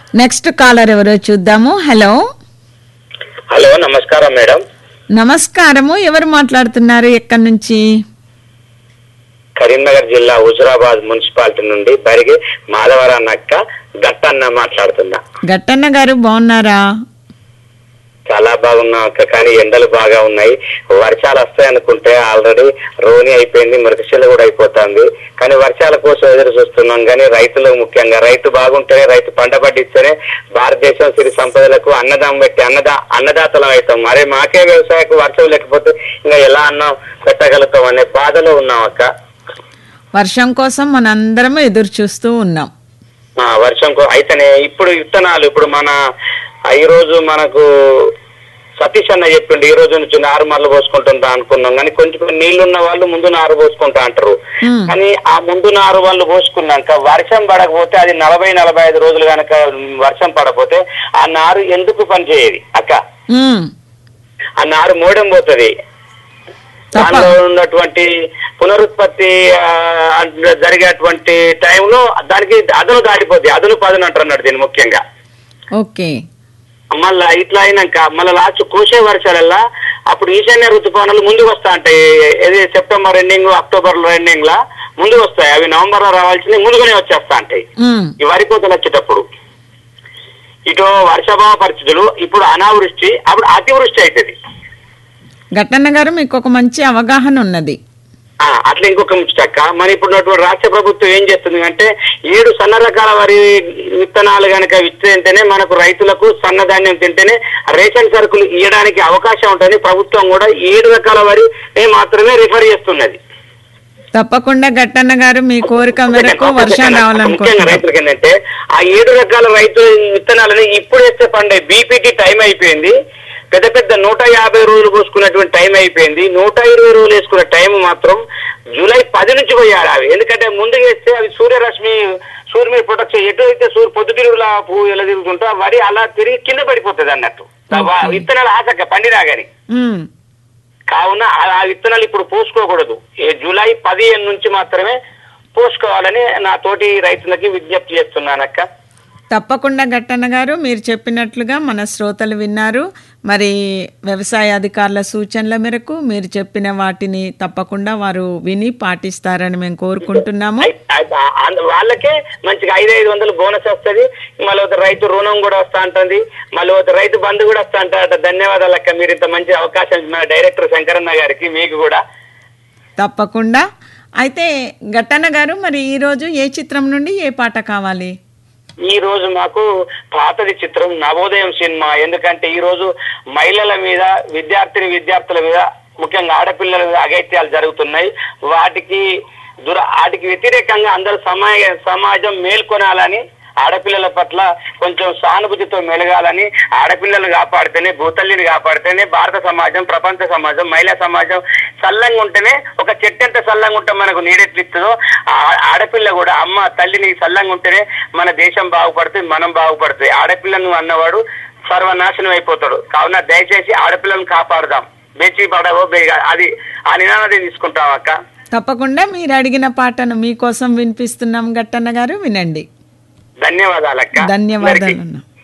Next caller ఎవరో చూద్దాము hello hello నమస్కారం మేడం నమస్కారము ఎవరు మాట్లాడుతున్నారు ఎక్కడి నుంచి కరీంనగర్ జిల్లా హుజురాబాద్ మున్సిపాలిటీ నుండి బరిగి మాధవరా నక్క గట్టన్న మాట్లాడుతున్నా గట్టన్న గారు బాగున్నారా చాలా బాగున్నా అక్క కానీ ఎండలు బాగా ఉన్నాయి వర్షాలు వస్తాయి అనుకుంటే ఆల్రెడీ రోని అయిపోయింది మృగశిల కూడా అయిపోతుంది కానీ వర్షాల కోసం ఎదురు చూస్తున్నాం కానీ రైతులు ముఖ్యంగా రైతు బాగుంటేనే రైతు పంట పండిస్తేనే భారతదేశం సిరి సంపదలకు అన్నదాం పెట్టి అన్నదా అన్నదాతలం అవుతాం మరి మాకే వ్యవసాయకు వర్షం లేకపోతే ఇంకా ఎలా అన్నం పెట్టగలుగుతాం అనే బాధలో ఉన్నాం అక్క వర్షం కోసం మనందరం ఎదురు చూస్తూ ఉన్నాం ఆ, వర్షం కో- అయితేనే ఇప్పుడు విత్తనాలు ఇప్పుడు మన ఆ, ఈ రోజు మనకు సతీష్ అన్న చెప్పిండు ఈ రోజు నుంచి నారు మరలు పోసుకుంటుంటా అనుకున్నాం కానీ కొంచెం నీళ్లు ఉన్న వాళ్ళు ముందు నారు పోసుకుంటా అంటారు Hmm. కానీ ఆ ముందు నారు వాళ్ళు పోసుకున్నాక వర్షం పడకపోతే అది నలభై నలభై ఐదు రోజులు కనుక వర్షం పడకపోతే ఆ నారు ఎందుకు పనిచేయదు అక్క ఉమ్, ఆ నారు మోడం పోతుంది తప్ప దానిలో ఉన్నటువంటి పునరుత్పత్తి ఆ, అంటే జరిగేటువంటి టైంలో దానికి అదను దాటిపోద్ది అదను పదను అంటారు అన్నాడు దీన్ని ముఖ్యంగా ఓకే మళ్ళా ఇట్లా అయినాక మళ్ళీ లాస్ట్ కోసే వర్షాలల్లా అప్పుడు ఈశాన్య ఋతుపవనాలు ముందుకు వస్తా ఉంటాయి ఇది సెప్టెంబర్ ఎండింగ్ అక్టోబర్ ఎండింగ్ లా ముందుకు వస్తాయి అవి నవంబర్ లో రావాల్సింది ముందుగానే వచ్చేస్తా ఉంటాయి ఉమ్, ఈ వరి కోతలు వచ్చేటప్పుడు ఇటు వర్షాభావ పరిస్థితులు ఇప్పుడు అనావృష్టి అప్పుడు అతివృష్టి అవుతుంది గట్టన్న గారు మీకు ఒక మంచి అవగాహన ఉన్నది ఆ, అట్లా ఇంకొక ముచ్చటక్క మరి ఇప్పుడు ఉన్నటువంటి రాష్ట్ర ప్రభుత్వం ఏం చేస్తుంది అంటే ఏడు సన్న రకాల వరి విత్తనాలు గనక విత్తేంటేనే మనకు రైతులకు సన్నధాన్యం తింటేనే రేషన్ సరుకులు ఇవ్వడానికి అవకాశం ఉంటుంది ప్రభుత్వం కూడా ఏడు రకాల వరి మాత్రమే రిఫర్ చేస్తున్నది తప్పకుండా గట్టన్న గారు మీ కోరిక మేరకు వర్షం ముఖ్యంగా రావాలనుకుంటున్నాం రైతులకి ఏంటంటే ఆ ఏడు రకాల రైతుల విత్తనాలని ఇప్పుడు వేస్తే పండే బీపీటీ టైం అయిపోయింది పెద్ద పెద్ద నూట యాభై రోజులు పోసుకున్నటువంటి టైం అయిపోయింది నూట ఇరవై రోజులు వేసుకున్న టైం మాత్రం జూలై పది నుంచి పోయాలి అవి ఎందుకంటే ముందుకు వేస్తే అవి సూర్యరశ్మి సూర్యుని మీద ప్రొటెక్షన్ ఎటు అయితే సూర్య పొద్దుతిరుగులా పువ్వు ఎలా తిరుగుతుంటో ఆ వరి అలా తిరిగి కింద పడిపోతుంది అన్నట్టు ఆ వా- విత్తనాలు ఆసక్క పండినా గాని ఉమ్, కావున ఆ- ఆ విత్తనాలు ఇప్పుడు పోసుకోకూడదు ఈ జూలై పదిహేను నుంచి మాత్రమే పోసుకోవాలని నా తోటి రైతులకి విజ్ఞప్తి చేస్తున్నానక్క తప్పకుండా గట్టన్న గారు మీరు చెప్పినట్లుగా మన శ్రోతలు విన్నారు మరి వ్యవసాయ అధికారుల సూచనల మేరకు మీరు చెప్పిన వాటిని తప్పకుండా వారు విని పాటిస్తారని మేము కోరుకుంటున్నాము ఐ- ఐ- ఆ- ఆ- వాళ్ళకే మంచిగా ఐదు ఐదు వందలు బోనస్ వస్తుంది మళ్ళీ ఒక రైతు రుణం కూడా వస్తా ఉంటుంది మళ్ళీ ఒక రైతు బంధు కూడా వస్తా అంటారట ధన్యవాదాలు అక్క మీరు ఇంత మంచి అవకాశం ఇచ్చిన డైరెక్టర్ శంకరన్న గారికి మీకు కూడా తప్పకుండా అయితే గట్టన్న గారు మరి ఈరోజు ఏ చిత్రం నుండి ఏ పాట కావాలి ఈ రోజు మాకు పాతది చిత్రం నవోదయం సినిమా ఎందుకంటే ఈ రోజు మహిళల మీద విద్యార్థిని విద్యార్థుల మీద ముఖ్యంగా ఆడపిల్లల మీద అగత్యాలు జరుగుతున్నాయి వాటికి దుర వాటికి వ్యతిరేకంగా అందరూ సమాజ సమాజం మేల్కొనాలని ఆడపిల్లల పట్ల కొంచెం సానుభూతితో మెలగాలని ఆడపిల్లలు కాపాడితేనే భూతల్లిని కాపాడితేనే భారత సమాజం ప్రపంచ సమాజం మహిళా సమాజం చల్లంగా ఉంటేనే ఒక చెట్టు ఎంత చల్లంగా ఉంటే మనకు నీడెట్లిస్తుందో ఆ- ఆడపిల్ల కూడా అమ్మ తల్లిని చల్లంగా ఉంటేనే మన దేశం బాగుపడుతుంది మనం బాగుపడుతుంది ఆడపిల్లను అన్నవాడు సర్వనాశనం అయిపోతాడు కావున దయచేసి ఆడపిల్లను కాపాడుదాం బేచి పడవో బేగా అది ఆ నినాదం తీసుకుంటాం అక్క తప్పకుండా మీరు అడిగిన పాటను మీకోసం వినిపిస్తున్నాం గట్టన్న గారు వినండి ధన్యవాదాలక్క ధన్యవాదాలు అందరికీ. అన్న